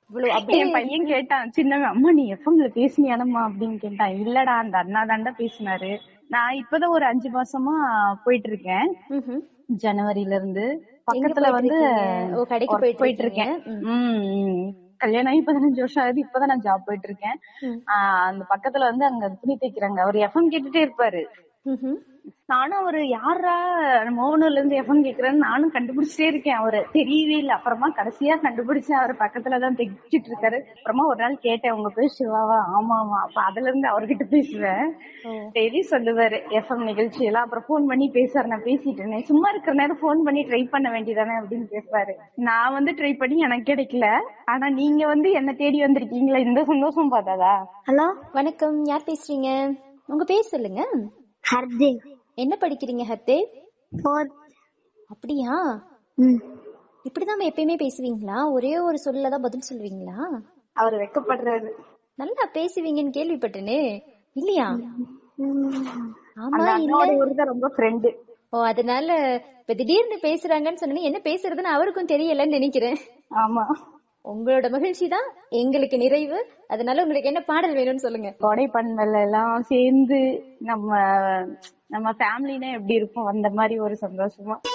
இவ்வளவு அப்படியே என் பையன் கேட்டான் சின்னவன் அம்மா நீ எஃப்எம்ல பேசுனியானம்மா அப்படின்னு கேட்டான் இல்லடா அந்த அண்ணா தாண்டா பேசினாரு நான் இப்பதான் ஒரு அஞ்சு மாசமா போயிட்டு இருக்கேன் ம்ஹும். ஜனவரில இருந்து பக்கத்துல போயிட்டு வந்து இருக்கீங்க? ஓ, கடைக்கு work போயிட்டு போயிட்டு இருக்கேன் இருக்கீங்க. ம், ம். கல்யாணம் ஆகி பதினஞ்சு வருஷம் ஆகுது இப்பதான் நான் ஜாப் போயிட்டு இருக்கேன் ம். ஆஹ் அந்த பக்கத்துல வந்து அங்க துணி தைக்கிறாங்க அவர் எஃப்எம் கேட்டுட்டே இருப்பாரு ம்ஹும். நானும் அவரு யாரா மோகனூர்ல இருந்து எஃப்எம் கேக்குறேன்னு நானும் கண்டுபிடிச்சிட்டே இருக்கேன் அவரு தெரியவே இல்ல அப்புறமா கடைசியா கண்டுபிடிச்சேன் அவர் பக்கத்துலதான் தைச்சிட்டு இருக்காரு அப்புறமா ஒரு நாள் கேட்டேன் உங்க பேர் சிவாவா ஆமா ஆமா அப்ப அதுல இருந்து அவர்கிட்ட பேசுவேன் ஓ. டெய்லி சொல்லுவாரு எஃப்எம் நிகழ்ச்சி எல்லாம் அப்புறம் போன் பண்ணி பேசுவாரு நான் பேசிட்டேனே சும்மா இருக்கிற நேரம் போன் பண்ணி ட்ரை பண்ண வேண்டியதானே அப்படின்னு பேசுவாரு நான் வந்து ட்ரை பண்ணி எனக்கு கிடைக்கல ஆனா நீங்க வந்து என்ன தேடி வந்திருக்கீங்களா இந்த சந்தோஷம் பார்த்தாதா ஹலோ வணக்கம் யார் பேசுறீங்க உங்க பேர் சொல்லுங்க ஹர்தேவ் என்ன படிக்கிறீங்க ஹர்தேவ் ஃபோர்த் அப்படியா ம் இப்படிதான் எப்பயுமே பேசுவீங்களா ஒரே ஒரு சொல்லதான் பதில் சொல்லுவீங்களா அவர் வெக்கப்படுறாரு நல்லா பேசுவீங்கன்னு கேள்விப்பட்டேனே இல்லையா ஆமா அந்த இல்ல அண்ணாவோட இவருதான் ரொம்ப ஃப்ரெண்டு ஓ அதனால இப்ப திடீர்னு பேசுறாங்கன்னு சொன்னீங்க என்ன பேசுறதுன்னு அவருக்கும் தெரியலன்னு நினைக்கிறேன் ஆமா உங்களோட மகிழ்ச்சி தான் எங்களுக்கு நிறைவு அதனால உங்களுக்கு என்ன பாடல் வேணும்னு சொல்லுங்க கொடை பண்பல் எல்லாம் சேர்ந்து நம்ம நம்ம ஃபேமிலினா எப்படி இருக்கும் அந்த மாதிரி ஒரு சந்தோஷமா